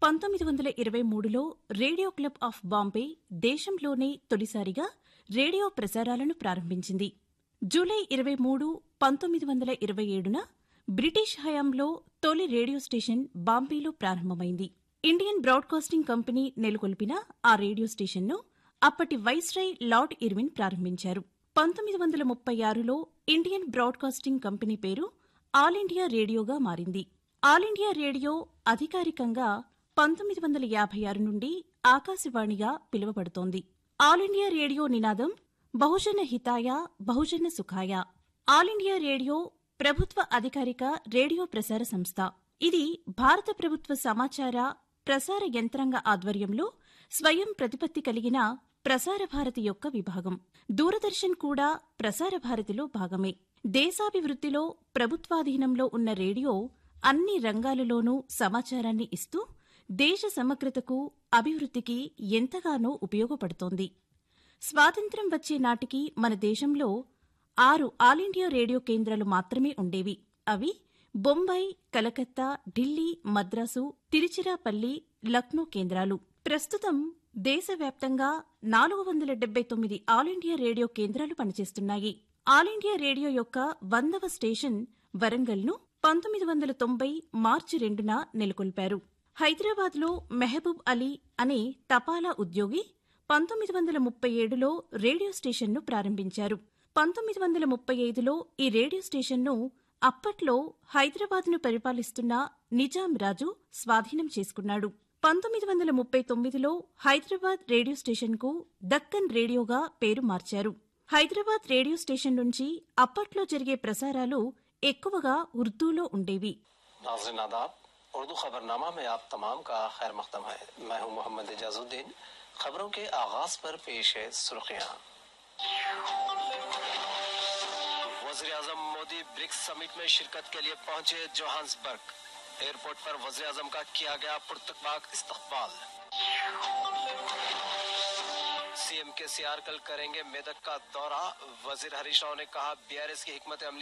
పంతొమ్మిది వందల ఇరవై మూడులో రేడియో క్లబ్ ఆఫ్ బాంబే దేశంలోనే తొలిసారిగా రేడియో ప్రసారాలను ప్రారంభించింది జూలై ఇరవై మూడు పంతొమ్మిది వందల ఇరవై ఏడున బ్రిటిష్ హయాంలో తొలి రేడియో స్టేషన్ బాంబేలో ప్రారంభమైంది ఇండియన్ బ్రాడ్కాస్టింగ్ కంపెనీ నెలకొల్పిన ఆ రేడియో స్టేషన్ను అప్పటి వైస్రాయ్ లార్డ్ ఇర్విన్ ప్రారంభించారు పంతొమ్మిది వందల ముప్పై ఆరులో ఇండియన్ బ్రాడ్కాస్టింగ్ కంపెనీ పేరు ఆల్ ఇండియా రేడియోగా మారింది ఆల్ ఇండియా రేడియో అధికారికంగా పంతొమ్మిది వందల యాభై ఆరు నుండి ఆకాశవాణిగా పిలువబడుతోంది ఆల్ ఇండియా రేడియో నినాదం బహుజన హితాయ బహుజన సుఖాయ ఆల్ ఇండియా రేడియో ప్రభుత్వ అధికారిక రేడియో ప్రసార సంస్థ ఇది భారత ప్రభుత్వ సమాచార ప్రసార యంత్రాంగ ఆధ్వర్యంలో స్వయం ప్రతిపత్తి కలిగిన ప్రసార భారతి యొక్క విభాగం దూరదర్శన్ కూడా ప్రసార భారతిలో భాగమే దేశాభివృద్ధిలో ప్రభుత్వాధీనంలో ఉన్న రేడియో అన్ని రంగాలలోనూ సమాచారాన్ని ఇస్తూ దేశ సమగ్రతకు అభివృద్ధికి ఎంతగానో ఉపయోగపడుతోంది స్వాతంత్ర్యం వచ్చే నాటికి మన దేశంలో ఆరు ఆల్ ఇండియా రేడియో కేంద్రాలు మాత్రమే ఉండేవి అవి బొంబాయి కలకత్తా ఢిల్లీ మద్రాసు తిరుచిరాపల్లి లక్నో కేంద్రాలు ప్రస్తుతం దేశవ్యాప్తంగా నాలుగు వందల డెబ్బై తొమ్మిది ఆల్ ఇండియా రేడియో కేంద్రాలు పనిచేస్తున్నాయి ఆల్ ఇండియా రేడియో యొక్క వందవ స్టేషన్ వరంగల్ను పంతొమ్మిది వందల తొంభై మార్చి రెండున నెలకొల్పారు హైదరాబాద్లో మెహబూబ్ అలీ అనే తపాలా ఉద్యోగి పంతొమ్మిది వందల ముప్పై ఏడులో రేడియో స్టేషన్ను ప్రారంభించారు పంతొమ్మిది వందల ముప్పై ఐదులో ఈ రేడియో స్టేషన్ను అప్పట్లో హైదరాబాద్ను పరిపాలిస్తున్న నిజాం రాజు స్వాధీనం చేసుకున్నాడు పంతొమ్మిది వందల ముప్పై తొమ్మిదిలో హైదరాబాద్ రేడియో స్టేషన్కు దక్కన్ రేడియోగా పేరు మార్చారు హైదరాబాద్ రేడియో స్టేషన్ నుంచి అప్పట్లో జరిగే ప్రసారాలు ఎక్కువగా ఉర్దూలో ఉండేవి नाजरीन आदाब उर्दू खबरनामा में आप तमाम का खैर मकदम है मैं हूं मोहम्मद एजाजुद्दीन खबरों के आगाज पर पेश है सुर्खियां वजीर आजम मोदी ब्रिक्स समिट में शिरकत के लिए पहुंचे जोहान्सबर्ग एयरपोर्ट पर वजीर आजम का किया गया पुरतकबाक इस्तकबाल सीएम के सीआर कल करेंगे मेदक का दौरा वजीर हरीश राव ने कहा बीआरएस की हिकमत अमली